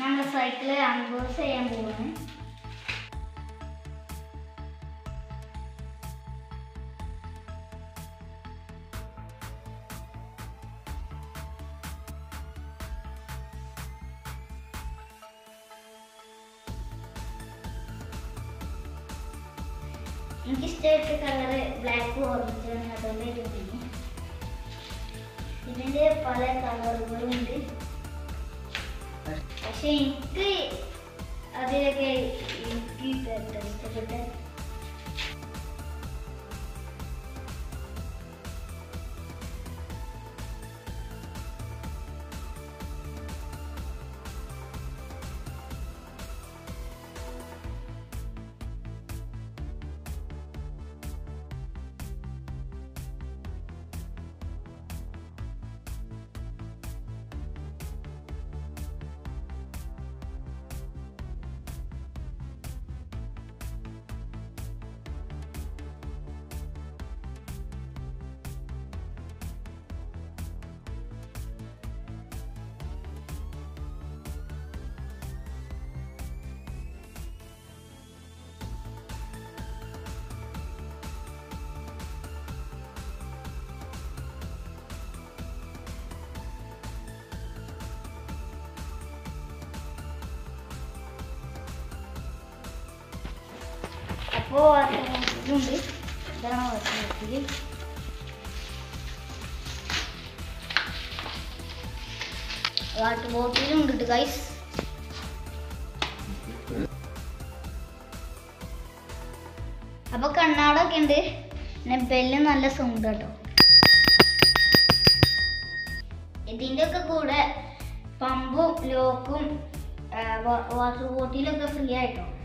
നമ്മുടെ cycle unbox ചെയ്യാൻ പോവാണ് എനിക്ക് ഇഷ്ടമായിട്ട് കളറ് ബ്ലാക്ക് ഓറഞ്ചാണ് അതുകൊണ്ട് എടുക്കുന്നു ഇതിൻ്റെ പല കളറുകളും ഉണ്ട് പക്ഷെ എനിക്ക് അതിലൊക്കെ എനിക്ക് കേട്ടോ ഇഷ്ടപ്പെട്ട അപ്പോൾ ഇതുണ്ട് ഇതാണ് വാട്ടർ വാട്ടർ ബോട്ടിലും ഉണ്ട് ഗൈസ് അപ്പൊ കണ്ണാടൊക്കെ ഉണ്ട് പിന്നെ ബെല്ല് നല്ല സൗണ്ട് കേട്ടോ ഇതിൻ്റെ ഒക്കെ കൂടെ പമ്പും ലോക്കും വാട്ടർ ബോട്ടിലൊക്കെ ഫ്രീ ആയിട്ടോ